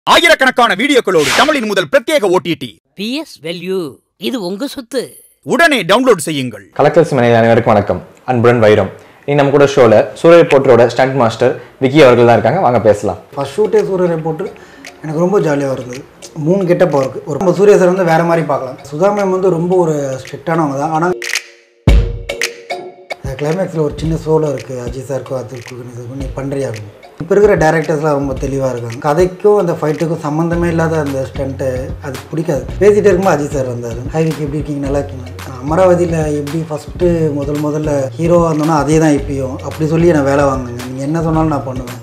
ஆயிரக்கணக்கான வீடியோக்களோடு தமிழின் முதல் பிரத்யேக ஓடிடி பிஎஸ் வேல்யூ இது உங்க சொத்து உடனே டவுன்லோட் செய்யுங்கள் கலெக்டர்ஸ் மனைவி அனைவருக்கும் வணக்கம் அன்புடன் வைரம் இன்னைக்கு நம்ம கூட ஷோல சூரிய போட்டரோட ஸ்டண்ட் மாஸ்டர் விக்கி அவர்கள் தான் இருக்காங்க வாங்க பேசலாம் ஃபர்ஸ்ட் ஷூட்டே சூரியரை போட்டு எனக்கு ரொம்ப ஜாலியாக இருந்தது மூணு கெட்டப்போ இருக்குது ஒரு ரொம்ப சூரிய சார் வந்து வேறு மாதிரி பார்க்கலாம் சுதா மேம் வந்து ரொம்ப ஒரு ஸ்ட்ரிக்டானவங்க தான் ஆனால் கிளைமேக்ஸில் ஒரு சின்ன சோலோ இருக்குது அஜித் சாருக்கும் அதுக்கும் நீ பண்ணுறியா அப்படின்னு இப்போ இருக்கிற டேரக்டர்ஸ்லாம் ரொம்ப தெளிவாக இருக்காங்க கதைக்கும் அந்த ஃபைட்டுக்கும் சம்மந்தமே இல்லாத அந்த ஸ்டண்ட்டு அது பிடிக்காது பேசிகிட்டே இருக்கும்போது அஜித் சார் வந்தார் ஹை விக்கி எப்படி இருக்கீங்க நல்லா இருக்கீங்க அமராவதியில் எப்படி ஃபஸ்ட்டு முதல் முதல்ல ஹீரோவாக இருந்தோன்னா அதே தான் இப்பயும் அப்படி சொல்லி நான் வேலை வாங்குங்க நீங்கள் என்ன சொன்னாலும் நான் பண்ணுவேன்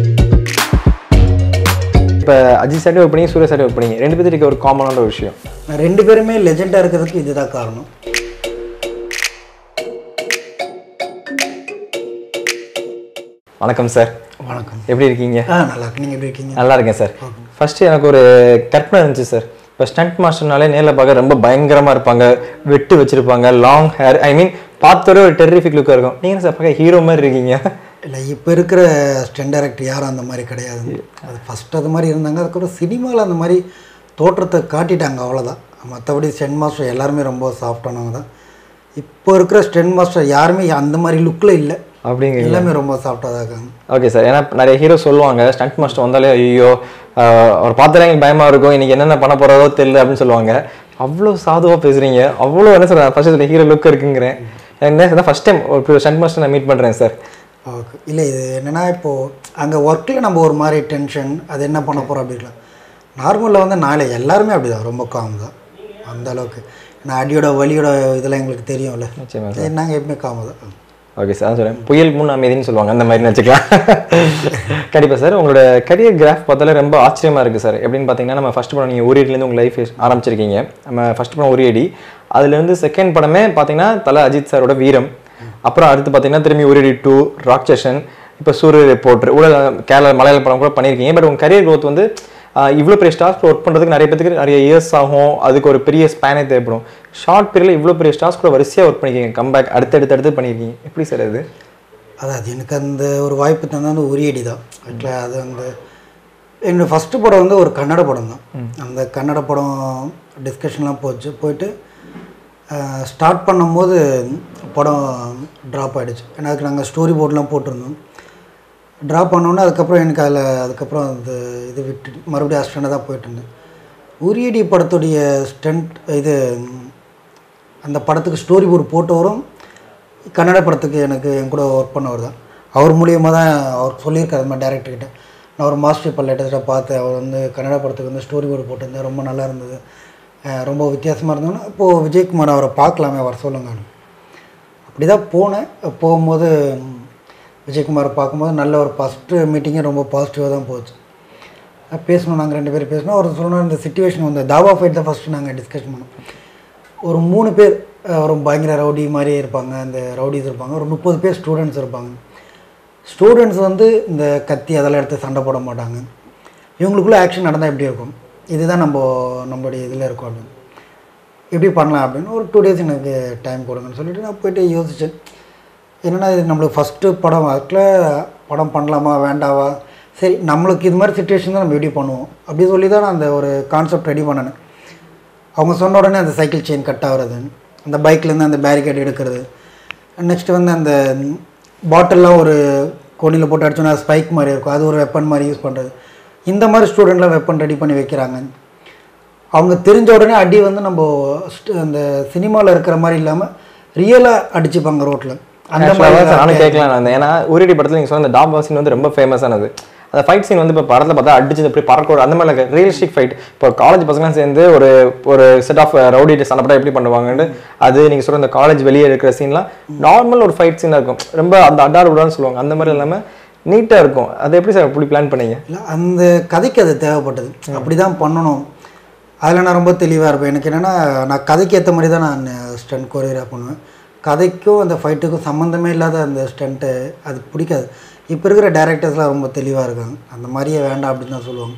இப்போ அஜித் சார்ட்டி ஒர்க் பண்ணி சூரிய சார்ட்டி ஒர்க் பண்ணி ரெண்டு பேருக்கு ஒரு காமனான ஒரு விஷயம் நான் ரெண்டு பேருமே லெஜெண்டாக இருக்கிறதுக்கு இதுதான் காரணம் வணக்கம் சார் வணக்கம் எப்படி இருக்கீங்க ஆ நல்லா இருக்கு நீங்கள் எப்படி இருக்கீங்க நல்லா இருக்கேன் சார் ஃபர்ஸ்ட் எனக்கு ஒரு கற்பனை இருந்துச்சு சார் இப்போ ஸ்டண்ட் மாஸ்டர்னாலே நேரில் பார்க்க ரொம்ப பயங்கரமாக இருப்பாங்க வெட்டு வச்சிருப்பாங்க லாங் ஹேர் ஐ மீன் பார்த்தோட ஒரு டெரிஃபிக் லுக்காக இருக்கும் நீங்கள் சார் பார்க்க ஹீரோ மாதிரி இருக்கீங்க இல்லை இப்போ இருக்கிற ஸ்டென் டைரக்டர் யாரும் அந்த மாதிரி கிடையாது அது ஃபஸ்ட் அது மாதிரி இருந்தாங்க அதுக்கப்புறம் சினிமாவில் அந்த மாதிரி தோற்றத்தை காட்டிட்டாங்க அவ்வளோதான் மற்றபடி ஸ்டென் மாஸ்டர் எல்லாருமே ரொம்ப சாஃப்டானவங்க தான் இப்போ இருக்கிற ஸ்டென் மாஸ்டர் யாருமே அந்த மாதிரி லுக்கில் இல்லை அப்படிங்க எல்லாமே ரொம்ப சாஃப்டாக தான் இருக்காங்க ஓகே சார் ஏன்னா நிறைய ஹீரோ சொல்லுவாங்க ஸ்டண்ட் மாஸ்டர் வந்தாலே ஐயோ அவர் பார்த்தாலே எனக்கு பயமா இருக்கும் இன்னைக்கு என்னென்ன பண்ண போறதோ தெரியல அப்படின்னு சொல்லுவாங்க அவ்வளோ சாதுவாக பேசுறீங்க அவ்வளோ என்ன சார் ஃபர்ஸ்ட் ஹீரோ லுக் இருக்குங்கிறேன் என்ன ஃபர்ஸ்ட் டைம் ஒரு ஸ்டண்ட் மாஸ்டர் நான் மீட் பண்ணுறேன் சார் ஓகே இல்லை இது என்னென்னா இப்போது அங்கே ஒர்க்கில் நம்ம ஒரு மாதிரி டென்ஷன் அது என்ன பண்ண போகிறோம் அப்படி இருக்கலாம் நார்மலில் வந்து நாளை எல்லாருமே அப்படி தான் ரொம்ப காம் தான் அந்த அளவுக்கு நான் அடியோட வலியோட இதெல்லாம் எங்களுக்கு தெரியும்ல நிச்சயமா நாங்கள் எப்பவுமே காம தான் ஓகே சார் சொல்றேன் புயல் முன் அமைதின்னு சொல்லுவாங்க அந்த மாதிரி வச்சுக்கலாம் கண்டிப்பாக சார் உங்களோட கரியர் கிராஃப் பார்த்தாலே ரொம்ப ஆச்சரியமா இருக்கு சார் எப்படின்னு பார்த்தீங்கன்னா நம்ம ஃபர்ஸ்ட் படம் நீங்கள் ஊரியடிலேருந்து உங்கள் லைஃப் ஆரம்பிச்சிருக்கீங்க நம்ம ஃபர்ஸ்ட் படம் ஊரியடி அதுலேருந்து செகண்ட் படமே பார்த்தீங்கன்னா தலை அஜித் சாரோட வீரம் அப்புறம் அடுத்து பார்த்தீங்கன்னா திரும்பி ஊரியடி டூ ராட்சசன் இப்போ சூரிய ரிப்போர்ட்டர் உலக கேரளா மலையாள படம் கூட பண்ணியிருக்கீங்க பட் உங்கள் கரியர் growth வந்து இவ்வளோ பெரிய ஸ்டார்ஸ் ஒர்க் பண்ணுறதுக்கு நிறைய பேத்துக்கு நிறைய இயர்ஸ் ஆகும் அதுக்கு ஒரு பெரிய ஸ்பேனே தேவைப்படும் ஷார்ட் பீரியடில் இவ்வளோ பெரிய ஸ்டார்ஸ் கூட வரிசையாக ஒர்க் பண்ணிருக்கீங்க கம்பேக் அடுத்தடுத்து அடுத்து பண்ணியிருக்கீங்க எப்படி சார் அது அதாவது எனக்கு அந்த ஒரு வாய்ப்பு தந்தது வந்து உரியடி தான் ஆக்சுவலாக அது அந்த என்னோடய ஃபஸ்ட்டு படம் வந்து ஒரு கன்னட படம் தான் அந்த கன்னட படம் டிஸ்கஷன்லாம் போச்சு போயிட்டு ஸ்டார்ட் பண்ணும்போது படம் ட்ராப் ஆகிடுச்சு ஏன்னா அதுக்கு நாங்கள் ஸ்டோரி போர்ட்லாம் போட்டிருந்தோம் ட்ராப் பண்ணோன்னே அதுக்கப்புறம் எனக்கு அதில் அதுக்கப்புறம் அந்த இது விட்டு மறுபடியும் அஸ்டண்டாக தான் போயிட்டு இருந்தேன் உரியடி படத்துடைய ஸ்டண்ட் இது அந்த படத்துக்கு ஸ்டோரி போர்டு போட்டவரும் கன்னட படத்துக்கு எனக்கு என் கூட ஒர்க் பண்ணவர் தான் அவர் மூலியமாக தான் அவர் சொல்லியிருக்காரு அது மாதிரி டேரக்டர்கிட்ட நான் ஒரு மாஸ்டர் இப்போ லேட்டஸ்ட்டாக பார்த்தேன் அவர் வந்து கன்னட படத்துக்கு வந்து ஸ்டோரி போர்டு போட்டிருந்தேன் ரொம்ப நல்லா இருந்தது அஹ் ரொம்ப வித்தியாசமாக இருந்தோன்னா இப்போது விஜயகுமார் அவரை பார்க்கலாமே அவர் சொல்லுங்க அப்படி தான் போனேன் போகும்போது ம், விஜயகுமாரை பார்க்கும்போது நல்ல ஒரு ஃபஸ்ட்டு மீட்டிங்கே ரொம்ப பாசிட்டிவாக தான் போச்சு அஹ் பேசணும் நாங்கள் ரெண்டு பேரும் பேசணும் அவர் சொன்னார் இந்த சுச்சுவேஷன் வந்து தாவா ஃபைட் தான் ஃபஸ்ட்டு நாங்கள் டிஸ்கஷன் பண்ணோம் ஒரு மூணு பேர் அஹ், ஒரு பயங்கர ரவுடி மாதிரியே இருப்பாங்க அந்த ரவுடிஸ் இருப்பாங்க ஒரு முப்பது பேர் ஸ்டூடெண்ட்ஸ் இருப்பாங்க ஸ்டூடெண்ட்ஸ் வந்து இந்த கத்தி அதெல்லாம் எடுத்து சண்டை போட மாட்டாங்க இவங்களுக்குள்ள ஆக்ஷன் நடந்தால் எப்படி இருக்கும் இதுதான் நம்ம நம்மளுடைய இதில் இருக்கும் அப்படின்னு எப்படி பண்ணலாம் அப்படின்னு ஒரு டூ டேஸ் எனக்கு டைம் கொடுங்கன்னு சொல்லிட்டு நான் போயிட்டு யோசித்தேன் என்னென்னா இது நம்மளுக்கு ஃபஸ்ட்டு படம் அதில் படம் பண்ணலாமா வேண்டாவா சரி நம்மளுக்கு இது மாதிரி சுச்சுவேஷன் தான் நம்ம எப்படி பண்ணுவோம் அப்படி சொல்லி தான் நான் அந்த ஒரு கான்செப்ட் ரெடி பண்ணினேன் அவங்க சொன்ன உடனே அந்த சைக்கிள் செயின் கட் ஆகுறது அந்த பைக்லேருந்து அந்த பேரிகேட் எடுக்கிறது நெக்ஸ்ட் வந்து அந்த பாட்டில்லாம் ஒரு கொடியில் போட்டு அடிச்சோன்னா ஸ்பைக் மாதிரி இருக்கும் அது ஒரு வெப்பன் மாதிரி யூஸ் பண்ணுறது இந்த மாதிரி ஸ்டூடெண்ட்லாம் வெப்பன் ரெடி பண்ணி வைக்கிறாங்க அவங்க தெரிஞ்ச உடனே அடி வந்து நம்ம st- அந்த சினிமாவில் இருக்கிற மாதிரி இல்லாமல் ரியலாக அடிச்சுப்பாங்க ரோட்டில் அந்த Actually, மாதிரி அதான் சார் நானும் கேட்கலாம் நான் ஏன்னா ஊரடி படத்தில் நீங்கள் சொன்ன அந்த டாபா சீன் வந்து ரொம்ப ஃபேமஸானது அந்த ஃபைட் சீன் வந்து இப்போ படத்தில் பார்த்தா அடிச்சு இப்படி பறக்க அந்த மாதிரி ரியலிஸ்டிக் ஃபைட் இப்போ காலேஜ் பசங்களாம் சேர்ந்து ஒரு ஒரு செட் ஆஃப் ரவுடி சண்டை எப்படி பண்ணுவாங்கன்னு அது நீங்கள் சொல்ற அந்த காலேஜ் வெளியே இருக்கிற சீன்லாம் நார்மல் ஒரு ஃபைட் சீனாக இருக்கும் ரொம்ப அந்த அடார் உடான்னு சொல்லுவாங்க அந்த மாதிரி இல்லாமல் நீட்டாக இருக்கும் அதை எப்படி சார் இப்படி பிளான் பண்ணீங்க இல்லை அந்த கதைக்கு அது தேவைப்பட்டது அப்படி தான் பண்ணணும் அதில் நான் ரொம்ப தெளிவாக இருப்பேன் எனக்கு என்னென்னா நான் கதைக்கு ஏற்ற மாதிரி தான் நான் ஸ்டண்ட் கொரியோகிராஃப் பண்ணுவேன் கதைக்கும் அந்த ஃபைட்டுக்கும் சம்மந்தமே இல்லாத அந்த ஸ்டண்ட்டு அது பிடிக்காது இப்போ இருக்கிற டேரக்டர்ஸ்லாம் ரொம்ப தெளிவாக இருக்காங்க அந்த மாதிரியே வேண்டாம் அப்படின்னு தான் சொல்லுவாங்க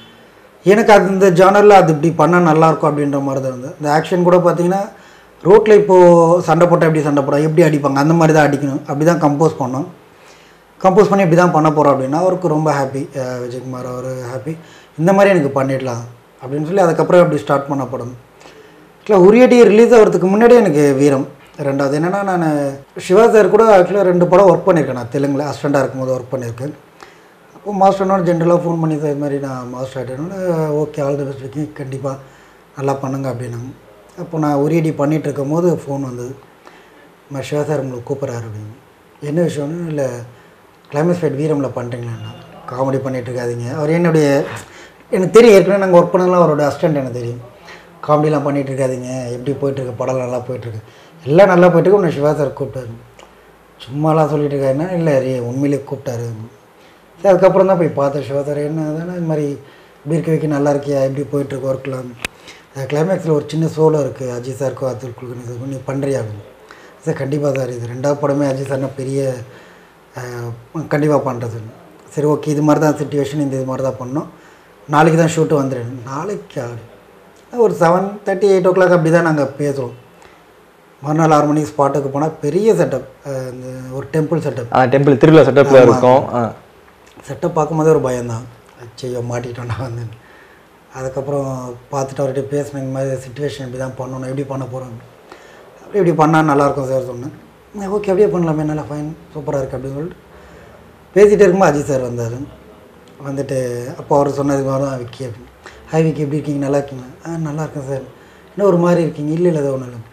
எனக்கு அது இந்த ஜானரில் அது இப்படி பண்ணால் நல்லாயிருக்கும் அப்படின்ற மாதிரி தான் இருந்தது இந்த ஆக்ஷன் கூட பார்த்தீங்கன்னா ரோட்டில் இப்போது சண்டை போட்டால் எப்படி சண்டை போட்டா எப்படி அடிப்பாங்க அந்த மாதிரி தான் அடிக்கணும் அப்படி தான் கம்போஸ் பண்ணோம் கம்போஸ் பண்ணி இப்படி தான் பண்ண போகிறோம் அப்படின்னா அவருக்கு ரொம்ப ஹாப்பி விஜயகுமார் அவர் ஹாப்பி இந்த மாதிரி எனக்கு பண்ணிடலாம் அப்படின்னு சொல்லி அதுக்கப்புறம் அப்படி ஸ்டார்ட் பண்ண படம் ஆக்சுவலாக உரியடி ரிலீஸ் ஆகிறதுக்கு முன்னாடியே எனக்கு வீரம் ரெண்டாவது என்னென்னா நான் சிவா சார் கூட ஆக்சுவலாக ரெண்டு படம் ஒர்க் பண்ணியிருக்கேன் நான் தெலுங்கில் அசிஸ்டண்ட்டாக இருக்கும்போது ஒர்க் பண்ணியிருக்கேன் அப்போ மாஸ்டர்னோட ஜென்ரலாக ஃபோன் பண்ணி சார் இது மாதிரி நான் மாஸ்டர் ஆகிட்டேன்னு okay all the best Vicky கண்டிப்பாக நல்லா பண்ணுங்க அப்படின்னாங்க அப்போ நான் உரியடி பண்ணிகிட்டு இருக்கும் போது ஃபோன் வந்தது நான் சிவா சார் உங்களுக்கு கூப்பிட்றாரு அப்படின்னு என்ன விஷயம்னு இல்லை கிளைமேட் ஃபைட் வீரமில் பண்ணுறீங்களா காமெடி பண்ணிட்டு இருக்காதீங்க அவர் என்னுடைய எனக்கு தெரியும் ஏற்கனவே நாங்கள் ஒர்க் பண்ணதெல்லாம் அவரோட அசிஸ்டன்ட் எனக்கு தெரியும் காமெடிலாம் பண்ணிட்டு இருக்காதீங்க எப்படி போயிட்டுருக்கு படம் நல்லா போயிட்டுருக்கு எல்லாம் நல்லா போயிட்டுருக்கு உன்னை சிவா சார் கூப்பிட்டாரு சும்மாலாம் சொல்லிட்டு இருக்காருன்னா இல்லை ரே உண்மையிலே கூப்பிட்டாரு சரி அதுக்கப்புறம் தான் போய் பார்த்தேன் சிவா சார் என்ன தானே இது மாதிரி இப்படி இருக்க வைக்க நல்லா இருக்கியா எப்படி போயிட்டுருக்கு ஒர்க்லாம் கிளைமேக்ஸில் ஒரு சின்ன சோலோ இருக்குது அஜித் சாருக்கும் அப்துல் குல்கர்னி நீ பண்ணுறியா அப்படின்னு சார் கண்டிப்பாக சார் இது ரெண்டாவது படமே அஜித் சார்னா பெரிய கண்டிப்பாக பண்ணுறது சரி ஓகே இது மாதிரி தான் சுச்சுவேஷன் இந்த இது மாதிரி தான் பண்ணோம் நாளைக்கு தான் ஷூட்டு வந்துடுறேன் நாளைக்கு ஆடு ஒரு seven thirty eight o'clock அப்படி தான் நாங்கள் பேசுகிறோம் மறுநாள் ஆறு மணிக்கு ஸ்பாட்டுக்கு போனால் பெரிய செட்டப் இந்த ஒரு டெம்பிள் செட்டப் ஆ டெம்பிள் திருவிழா செட்டப்பில் இருக்கும் ஆ செட்டப் பார்க்கும்போதே ஒரு பயம்தான் அச்சையோ மாட்டிக்கிட்டோம்னா வந்து அதுக்கப்புறம் பார்த்துட்டு அவர்கிட்ட பேசினேன் இந்த மாதிரி சுச்சுவேஷன் இப்படி தான் பண்ணணும் எப்படி பண்ண போகிறோம் அப்படி இப்படி பண்ணால் நல்லாயிருக்கும் சார் சொன்னேன் ஓகே அப்படியே பண்ணலாமே நல்லா ஃபைன் சூப்பராக இருக்குது அப்படின்னு சொல்லிட்டு பேசிகிட்டே இருக்கும்போது அஜித் சார் வந்தார் வந்துட்டு அப்போ அவர் சொன்னது மாதிரி தான் விக்கி அப்படின்னு ஹாய் விக்கி எப்படி இருக்கீங்க நல்லா இருக்கீங்களா ஆ நல்லா இருக்கேன் சார் இன்னும் ஒரு மாதிரி இருக்கீங்க இல்லை இல்லை ஒன்றும் இல்லை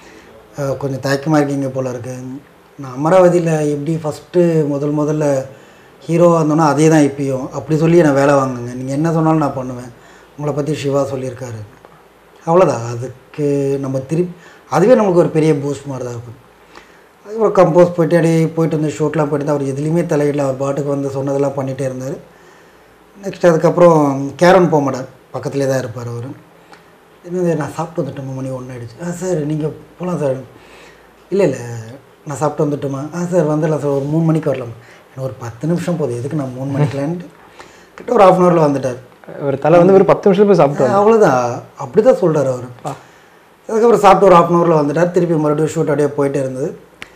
அஹ் கொஞ்சம் தயக்கமாக இருக்கீங்க போல இருக்கு நான் அமராவதியில் எப்படி ஃபஸ்ட்டு முதல் முதல்ல ஹீரோவாக இருந்தோன்னா அதே தான் இப்பயும் அப்படி சொல்லி நான் வேலை வாங்குங்க நீங்கள் என்ன சொன்னாலும் நான் பண்ணுவேன் உங்களை பற்றி சிவா சொல்லியிருக்காரு அவ்வளோதான் அதுக்கு நம்ம திருப்பி அதுவே நமக்கு ஒரு பெரிய பூஸ்ட் மாதிரி தான் இருக்கும் அதுக்கப்புறம் கம்போஸ் போயிட்டு அப்படியே போயிட்டு வந்து ஷூட்லாம் போயிட்டு அவர் எதுலேயுமே தலையிடல அவர் பாட்டுக்கு வந்து சொன்னதெல்லாம் பண்ணிகிட்டே இருந்தார் நெக்ஸ்ட் அதுக்கப்புறம் கேரன் போக மாட்டார் பக்கத்துலேயே தான் இருப்பார் அவர் என்னது நான் சாப்பிட்டு வந்துட்டோமா மணி ஒன்று ஆயிடுச்சு ஆ சார் நீங்கள் போகலாம் சார் இல்லை இல்லை நான் சாப்பிட்டு வந்துட்டோமா ஆ சார் வந்துடலாம் சார் ஒரு மூணு மணிக்கு வரலாம் எனக்கு ஒரு பத்து நிமிஷம் போதும் எதுக்கு நான் மூணு மணிக்கலான்ட்டு கிட்ட ஒரு ஆஃப் அன் ஹவரில் வந்துட்டார் ஒரு தலை வந்து ஒரு பத்து நிமிஷம் போய் சாப்பிட்டு அவ்வளோதான் அப்படி தான் சொல்கிறார் அவர் அதுக்கப்புறம் சாப்பிட்டு ஒரு ஆஃப் அன் ஹவரில் வந்துட்டார் திருப்பி மறுபடியும் ஷூட் அப்படியே போயிட்டே இருந்தது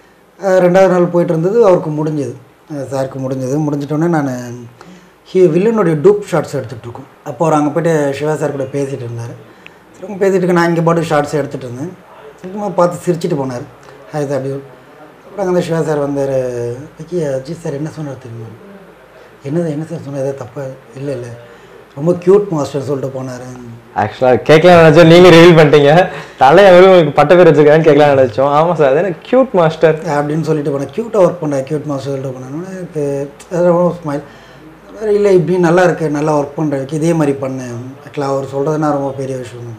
அஹ் ரெண்டாவது நாள் போயிட்டு இருந்தது அவருக்கு முடிஞ்சது அஹ் சாருக்கு முடிஞ்சது முடிஞ்சிட்டோன்னே நான் ஹி வில்லனுடைய டூப் ஷார்ட்ஸ் எடுத்துகிட்டு இருக்கோம் அப்போ அவர் அங்கே போயிட்டு சிவா சார் கூட பேசிகிட்டு இருந்தார் சரி அவங்க பேசிகிட்டு இருக்க நான் இங்கே பாட்டு ஷார்ட்ஸ் எடுத்துகிட்டு இருந்தேன் சும்மா பார்த்து சிரிச்சிட்டு போனார் ஹாய் சார் அப்படி அப்புறம் அங்கே சிவா சார் வந்தார் விக்கி அஜித் சார் என்ன சொன்னார் தெரியுமா என்னது என்ன சார் சொன்னார் ஏதாவது தப்பா இல்லை இல்லை ரொம்ப க்யூட் மாஸ்டர் சொல்லிட்டு போனார் ஆக்சுவலாக கேட்கலாம் நினச்சோம் நீங்கள் ரிவீல் பண்ணிட்டீங்க தலையை அவரும் உங்களுக்கு பட்ட பேர் வச்சிருக்காங்க கேட்கலாம் நினச்சோம் ஆமாம் சார் அது என்ன க்யூட் மாஸ்டர் அப்படின்னு சொல்லிட்டு போனேன் க்யூட்டாக ஒர்க் பண்ணேன் க்யூட் மாஸ்டர் சொல்லிட்டு போனேன் எனக்கு அது ரொம்ப ஸ்மைல் இல்லை இப்படி நல்லா இருக்கு நல்லா ஒர்க் பண்ணுறதுக்கு இதே மாதிரி பண்ணேன் ஆக்சுவலாக அவர் சொல்கிறதுனா ரொம்ப பெரிய விஷயம்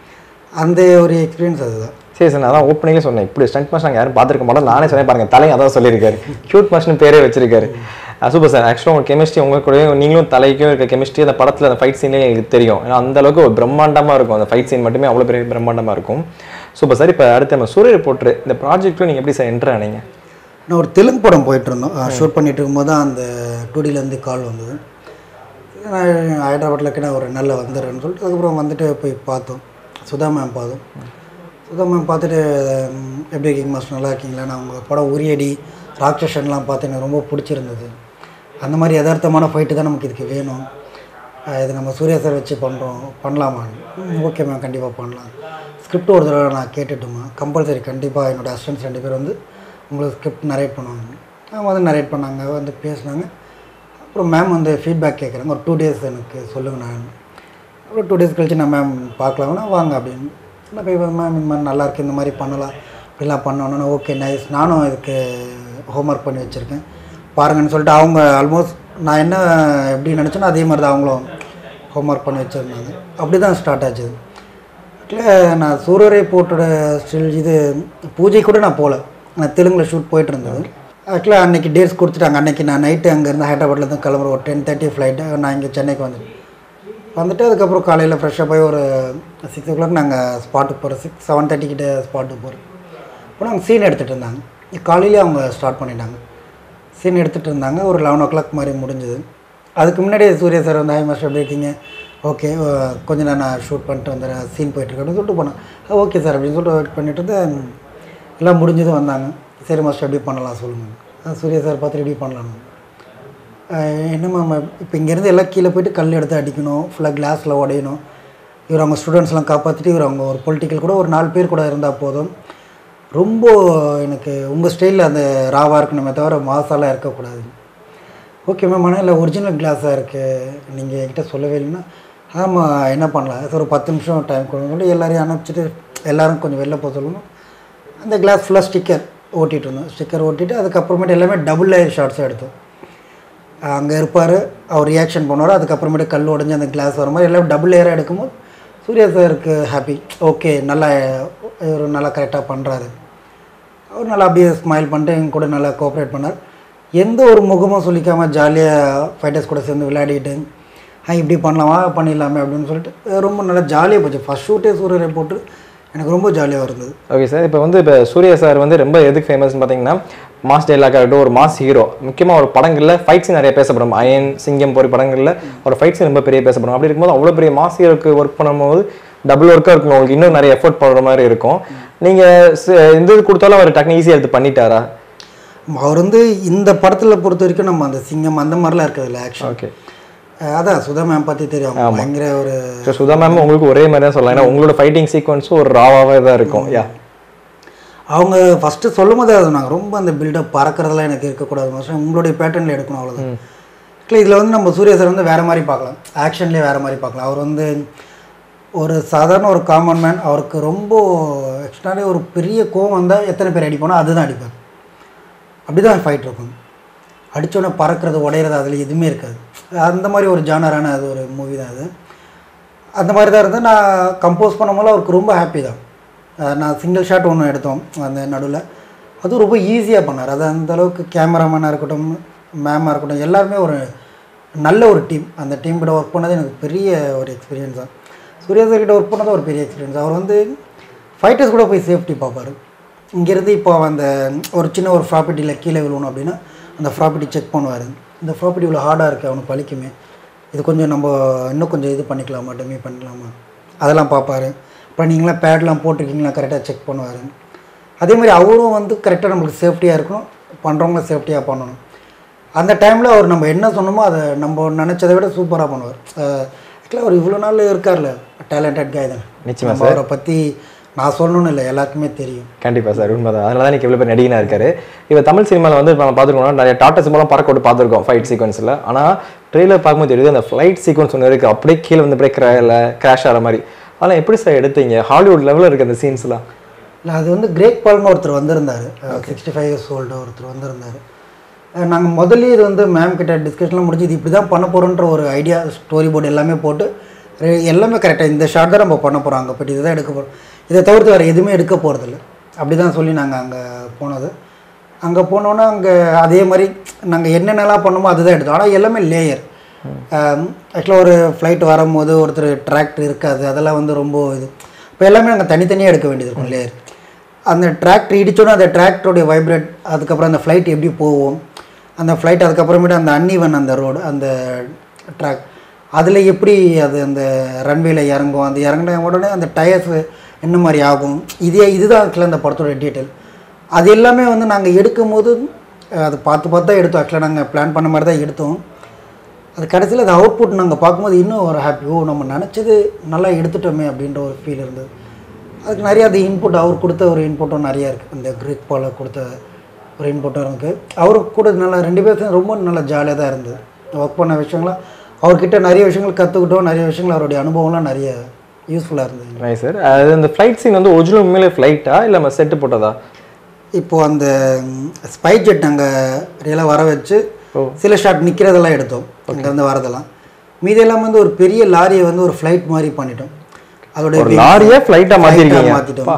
அந்த ஒரு எக்ஸ்பீரியன்ஸ் அதுதான் சரி சார் நான் தான் ஓப்பனிங்லேயே சொன்னேன் இப்படி ஸ்டண்ட் மாஸ்டர் நாங்கள் யாரும் பார்த்துருக்க மாட்டோம் நானே சொன்னேன் பாருங்க தலையும் அதான் சொல்லியிருக்காரு க்யூட் மாஸ்டர்னு பேரே வச்சிருக்காரு சூப்பர் சார் ஆக்சுவலாக உங்கள் கெமிஸ்ட்ரி உங்கள் கூடயும் நீங்களும் தலைக்கும் இருக்க கெமிஸ்ட்ரி அந்த படத்தில் அந்த ஃபைட் சீன்லேயே எங்களுக்கு தெரியும் ஏன்னா அந்த அளவுக்கு ஒரு பிரம்மாண்டமாக இருக்கும் அந்த ஃபைட் சீன் மட்டுமே அவ்வளோ பெரிய பிரம்மாண்டமாக இருக்கும் சூப்பர் சார் இப்போ அடுத்து நம்ம சூரிய ரிப்போர்ட்ரு இந்த ப்ராஜெக்ட்டில் நீங்கள் எப்படி சார் என்ட்ரு ஆனீங்க நான் ஒரு தெலுங்கு படம் போயிட்டு இருந்தோம் ஷூட் பண்ணிட்டு இருக்கும்போது தான் அந்த டூடியிலேருந்து கால் வந்தது நான் ஹைதராபாத்தில் இருக்க நான் ஒரு நல்ல வந்துடுறேன்னு சொல்லிட்டு அதுக்கப்புறம் வந்துட்டு போய் பார்த்தோம் சுதா மேம் பார்த்தோம் சுதா மேம் பார்த்துட்டு ம், எப்படி இருக்கீங்க மாஸ்டர் நல்லா இருக்கீங்களா நான் உங்கள் படம் உரியடி ராட்சசன்லாம் பார்த்து எனக்கு ரொம்ப பிடிச்சிருந்தது அந்த மாதிரி யதார்த்தமான ஃபைட்டு தான் நமக்கு இதுக்கு வேணும் அஹ் இது நம்ம சூர்யா சார் வச்சு பண்ணுறோம் பண்ணலாமா ஓகே மேம் கண்டிப்பாக பண்ணலாம் ஸ்கிரிப்ட் ஒரு தடவை நான் கேட்டுட்டுமா கம்பல்சரி கண்டிப்பாக என்னோடய அசிஸ்டன்ஸ் ரெண்டு பேர் வந்து உங்களுக்கு ஸ்கிரிப்ட் நரேட் பண்ணுவாங்க அவங்க வந்து நரேட் பண்ணாங்க வந்து பேசினாங்க அப்புறம் மேம் வந்து ஃபீட்பேக் கேட்குறாங்க ஒரு டூ டேஸ் எனக்கு சொல்லுங்கள் நான் அப்புறம் டூ டேஸ் கழிச்சு நான் மேம் பார்க்கலாம்னா வாங்க அப்படின்னு நான் போய் மேம் இந்த மாதிரி நல்லா இருக்கு இந்த மாதிரி பண்ணலாம் இப்படிலாம் பண்ணணும்னா ஓகே நைஸ் நானும் இதுக்கு ஹோம்ஒர்க் பண்ணி வச்சுருக்கேன் பாருங்கன்னு சொல்லிட்டு அவங்க ஆல்மோஸ்ட் நான் என்ன எப்படி நினச்சேனோ அதே மாதிரி தான் அவங்களும் ஹோம்ஒர்க் பண்ணி வச்சுருந்தாங்க அப்படி தான் ஸ்டார்ட் ஆச்சு இல்லை நான் சூரரை போட்டோட ஸ்டில் இது பூஜை கூட நான் போகல நான் தெலுங்கில் ஷூட் போயிட்டு இருந்தது ஆக்சுவலாக அன்றைக்கி டேட்ஸ் கொடுத்துட்டாங்க அன்றைக்கி நான் நைட்டு அங்கேருந்து ஹைதராபாத்தில் இருந்து கிளம்புற ஒரு டென் தேர்ட்டி ஃப்ளைட்டு நான் இங்கே சென்னைக்கு வந்துட்டேன் வந்துட்டு அதுக்கப்புறம் காலையில் ஃப்ரெஷ்ஷாக போய் ஒரு சிக்ஸ் ஓ கிளாக் நாங்கள் ஸ்பாட்டுக்கு போகிறோம் சிக்ஸ் செவன் தேர்ட்டி கிட்ட ஸ்பாட்டுக்கு போகிறோம் அப்போ நாங்கள் சீன் எடுத்துகிட்டு இருந்தாங்க காலையிலே அவங்க ஸ்டார்ட் பண்ணிட்டாங்க சீன் எடுத்துகிட்டு இருந்தாங்க ஒரு லெவன் ஓ கிளாக் மாதிரி முடிஞ்சுது அதுக்கு முன்னாடி சூர்யா சார் வந்து ஹாய் மாஸ்டர் எப்படி இருக்கீங்க ஓகே கொஞ்ச நேரம் நான் ஷூட் பண்ணிட்டு வந்துடுறேன் சீன் போயிட்டுருக்கு அப்படின்னு சொல்லிட்டு போனேன் ஓகே சார் அப்படின்னு சொல்லிட்டு வெயிட் பண்ணிட்டு இருந்து எல்லாம் முடிஞ்சதும் வந்தாங்க சரி மாஸ்டர் எப்படி பண்ணலாம் சொல்லுங்கள் சூர்யா சார் பார்த்துட்டு எப்படி பண்ணலாம் என்ன மேம் இப்போ இங்கேருந்து எல்லாம் கீழே போயிட்டு கல் எடுத்து அடிக்கணும் ஃபுல்லாக கிளாஸில் உடையணும் இவர் அவங்க ஸ்டூடெண்ட்ஸ்லாம் காப்பாற்றிட்டு இவர் அவங்க ஒரு பொலிட்டிக்கல் கூட ஒரு நாலு பேர் கூட இருந்தால் போதும் ரொம்ப எனக்கு உங்கள் ஸ்டைலில் அந்த ராவாக இருக்கணுமே தவிர மாசாலாம் இருக்கக்கூடாது ஓகே மேம் ஆனால் இல்லை ஒரிஜினல் கிளாஸாக இருக்குது நீங்கள் என்கிட்ட சொல்லவே இல்லைன்னா ஆமாம் என்ன பண்ணலாம் சார் ஒரு பத்து நிமிஷம் டைம் கொடுங்க எல்லாரையும் அனுப்பிச்சிட்டு எல்லாரும் கொஞ்சம் வெளில போக சொல்லணும் அந்த கிளாஸ் ஃபுல்லாக ஸ்டிக்கர் ஓட்டிகிட்டு இருந்தோம் ஸ்டிக்கர் ஓட்டிட்டு அதுக்கப்புறமேட்டு எல்லாமே டபுள் லேயர் ஷார்ட்ஸாக எடுத்தோம் அங்கே இருப்பார் அவர் ரியாக்ஷன் பண்ணுவார் அதுக்கப்புறமேட்டு கல் உடஞ்சி அந்த கிளாஸ் வர மாதிரி எல்லாம் டபுள் லேயராக எடுக்கும்போது சூர்யா சாருக்கு ஹாப்பி ஓகே நல்லா இவர் நல்லா கரெக்டாக பண்ணுறாரு அவர் நல்லா அப்படியே ஸ்மைல் பண்ணிட்டு எங்க கூட நல்லா கோஆப்ரேட் பண்ணார் எந்த ஒரு முகமும் சொல்லிக்காமல் ஜாலியாக ஃபைட்டர்ஸ் கூட சேர்ந்து விளையாடிட்டு ஆ இப்படி பண்ணலாமா பண்ணிடலாமே அப்படின்னு சொல்லிட்டு அஹ் ரொம்ப நல்லா ஜாலியாக போச்சு ஃபஸ்ட் ஷூட்டே சூரியரை போட்டு எனக்கு ரொம்ப ஜாலியாக இருந்தது ஓகே சார் இப்போ வந்து இப்போ சூர்யா சார் வந்து ரொம்ப எதுக்கு ஃபேமஸ்னு பார்த்தீங்கன்னா மாஸ் டைலாக் ஆகட்டும் ஒரு மாஸ் ஹீரோ முக்கியமாக ஒரு படங்களில் ஃபைட் சீன் நிறைய பேசப்படும் அயன் சிங்கம் போன்ற படங்களில் ஒரு ஃபைட் சீன் ரொம்ப பெரிய பேசப்படும் அப்படி இருக்கும்போது அவ்வளோ பெரிய மாஸ் ஹீரோக்கு ஒர்க் பண்ணும்போது டபுள் ஒர்க்காக இருக்கும் உங்களுக்கு இன்னும் நிறைய எஃபோர்ட் பண்ணுற மாதிரி இருக்கும் நீங்கள் இந்த இது கொடுத்தாலும் அவர் டக்குனு ஈஸியாக எடுத்து பண்ணிட்டாரா அவர் வந்து இந்த படத்தில் பொறுத்த வரைக்கும் நம்ம அந்த சிங்கம் அந்த மாதிரிலாம் இருக்கிறதுல ஆக்ஷன் ஓகே அதான் சுதா மேம் பற்றி தெரியும் அவங்க பயங்கர ஒரு ஸோ சுதா மேம் உங்களுக்கு ஒரே மாதிரி தான் சொல்லலாம் ஏன்னா உங்களோட ஃபைட்டிங் சீக்வன்ஸும் ஒரு ராவாகவே தான் இருக்கும் யா அவங்க ஃபஸ்ட்டு சொல்லும் போதே அது நாங்கள் ரொம்ப அந்த பில்டப் பறக்கிறதெல்லாம் எனக்கு இருக்கக்கூடாது மாஸ்டர் உங்களுடைய பேட்டர்னில் எடுக்கணும் அவ்வளோதான் இல்லை இதில் வந்து நம்ம சூர்யா சார் வந்து வேறு மாதிரி பார்க்கலாம் ஆக்ஷன்லேயே வேறு மாதிரி பார்க்கலாம் அவர் வந்து ஒரு சாதாரண ஒரு காமன் மேன் அவருக்கு ரொம்ப எக்ஸ்ட்ராவே ஒரு பெரிய கோவம் வந்தால் எத்தனை பேர் அடிப்பானோ அதுதான் அடிப்பார் அப்படி தான் ஃபைட் இருக்கும் அடித்தோடனே பறக்கிறது உடையிறது அதில் எதுவுமே இருக்காது அந்த மாதிரி ஒரு ஜானரான அது ஒரு மூவி தான் அது அந்த மாதிரி தான் இருந்து நான் கம்போஸ் பண்ணும்போது அவருக்கு ரொம்ப ஹாப்பி தான் அஹ் நான் சிங்கிள் ஷாட் ஒன்று எடுத்தோம் அந்த நடுவில் அதுவும் ரொம்ப ஈஸியாக பண்ணார் அது அந்த அளவுக்கு கேமராமேனாக இருக்கட்டும் மேமாக இருக்கட்டும் எல்லாருமே ஒரு நல்ல ஒரு டீம் அந்த டீம் கிட்ட ஒர்க் பண்ணது எனக்கு பெரிய ஒரு எக்ஸ்பீரியன்ஸ் தான் சூர்யா சார் கிட்ட ஒர்க் பண்ணது ஒரு பெரிய எக்ஸ்பீரியன்ஸ் அவர் வந்து ஃபைட்டர்ஸ் கூட போய் சேஃப்டி பார்ப்பார் இங்கேருந்து இப்போ அந்த ஒரு சின்ன ஒரு ப்ராப்பர்ட்டியில் கீழே விழுவணும் அப்படின்னா அந்த ப்ராப்பர்ட்டி செக் பண்ணுவார் இந்த ப்ராப்பர்ட்டி இவ்வளோ ஹார்டாக இருக்குது அவனுக்கு பழிக்குமே இது கொஞ்சம் நம்ம இன்னும் கொஞ்சம் இது பண்ணிக்கலாமா டம்மி பண்ணிக்கலாமா அதெல்லாம் பார்ப்பாரு அப்புறம் நீங்களாம் பேட்லாம் போட்டிருக்கீங்களா கரெக்டாக செக் பண்ணுவார் அதே மாதிரி அவரும் வந்து கரெக்டாக நம்மளுக்கு சேஃப்டியாக இருக்கணும் பண்ணுறவங்களும் சேஃப்டியாக பண்ணணும் அந்த டைமில் அவர் நம்ம என்ன சொன்னோமோ அதை நம்ம நினச்சதை விட சூப்பராக பண்ணுவார் ஆக்சுவலாக அவர் இவ்வளோ நாள் இருக்கார்ல டேலண்டட் காய் தான் நிச்சயமா நம்ம அவரை பற்றி நான் சொல்லணும்னு இல்லை எல்லாருக்குமே தெரியும் கண்டிப்பாக சார் உண்மைதான் அதனால தான் இவ்வளோ பேர் நடிகனாக இருக்காரு இப்போ தமிழ் சினிமாவில் வந்து நம்ம பார்த்துருக்கோம்னா நிறைய டாட்டா சிம்பலாம் பறக்க விட்டு பார்த்துருக்கோம் ஃபைட் சீக்வன்ஸில் ஆனால் ட்ரெயிலர் பார்க்கும்போது தெரியுது அந்த ஃப்ளைட் சீக்வன்ஸ் ஒன்று இருக்குது அப்படியே கீழே வந்து அப்படியே கிரால கிராஷ் ஆகிற மாதிரி அதெல்லாம் எப்படி சார் எடுத்தீங்க ஹாலிவுட் லெவலில் இருக்குது அந்த சீன்ஸ்லாம் இல்லை அது வந்து கிரேக் பால்னு ஒருத்தர் வந்திருந்தார் சிக்ஸ்டி ஃபைவ் இயர்ஸ் ஓல்டு ஒருத்தர் வந்திருந்தார் நாங்கள் முதல்ல இது வந்து மேம் கிட்ட டிஸ்கஷன்லாம் முடிஞ்சு இது இப்படி தான் பண்ண போகிறோன்ற ஒரு ஐடியா ஸ்டோரி போர்டு எல்லாமே போட்டு ரெ- எல்லாமே கரெக்டாக இந்த ஷார்ட் தான் நம்ம பண்ண போகிறோம் அங்கே போய்ட்டு இதுதான் எடுக்க போகிறோம் இதை தவிர்த்து வேறு எதுவுமே எடுக்க போகிறதில்ல அப்படி தான் சொல்லி நாங்கள் அங்கே போனது அங்கே போனோன்னா அங்கே அதே மாதிரி நாங்கள் என்னென்னலாம் பண்ணோமோ அதுதான் எடுத்தோம் ஆனால் எல்லாமே லேயர் ஆக்சுவலாக ஒரு ஃப்ளைட் வரும்போது ஒருத்தர் டிராக்டர் இருக்காது அதெல்லாம் வந்து ரொம்ப இது இப்போ எல்லாமே நாங்கள் தனித்தனியாக எடுக்க வேண்டியது இருக்கும் லேயர் அந்த டிராக்டர் இடிச்சோன்னா அந்த டிராக்டருடைய வைப்ரேட் அதுக்கப்புறம் அந்த ஃப்ளைட் எப்படி போகும் அந்த ஃப்ளைட் அதுக்கப்புறமேட்டு அந்த அன்னிவன் அந்த ரோடு அந்த ட்ராக் அதில் எப்படி அது அந்த ரன்வேல இறங்கும் அந்த இறங்கின உடனே அந்த டயர்ஸ் என்ன மாதிரி ஆகும் இதே இதுதான் ஆக்சுவலாக அந்த படத்தோட டீட்டெயில் அது எல்லாமே வந்து நாங்கள் எடுக்கும்போது அஹ், அது பார்த்து பார்த்து தான் எடுத்தோம் ஆக்சுவலாக நாங்கள் பிளான் பண்ண மாதிரி தான் எடுத்தோம் அது கடைசியில் அது அவுட்புட் நாங்கள் பார்க்கும்போது இன்னும் ஒரு ஹாப்பி ஓ நம்ம நினச்சது நல்லா எடுத்துட்டோமே அப்படின்ற ஒரு ஃபீல் இருந்தது அதுக்கு நிறைய அது இன்புட் அவர் கொடுத்த ஒரு இன்புட்டும் நிறையா இருக்குது இந்த கிரிக் பால கொடுத்த ஒரு இன்புட்டும் இருக்குது அவருக்கு கூட நல்லா ரெண்டு பேரும் ரொம்ப நல்லா ஜாலியாக தான் இருந்தது ஒர்க் பண்ண விஷயங்கள்லாம் அவர்கிட்ட நிறைய விஷயங்கள் கற்றுக்கிட்டோம் நிறைய விஷயங்கள் அவருடைய அனுபவம்லாம் நிறைய யூஸ்ஃபுல்லாக இருந்தது நைஸ் சார் அது அந்த ஃப்ளைட் சீன் வந்து ஒரிஜினல் உண்மையிலே ஃப்ளைட்டா இல்லை நம்ம செட்டு போட்டதா இப்போது அந்த ஸ்பை ஜெட் நாங்கள் ரியலாக வர வச்சு சில ஷாட் நிற்கிறதெல்லாம் எடுத்தோம் அங்கேருந்து வரதெல்லாம் மீதி எல்லாம் வந்து ஒரு பெரிய லாரியை வந்து ஒரு ஃப்ளைட் மாதிரி பண்ணிட்டோம் அதோடைய ஒரு லாரியே ஃப்ளைட்டாக மாற்றிருக்கீங்க மாற்றிட்டோம்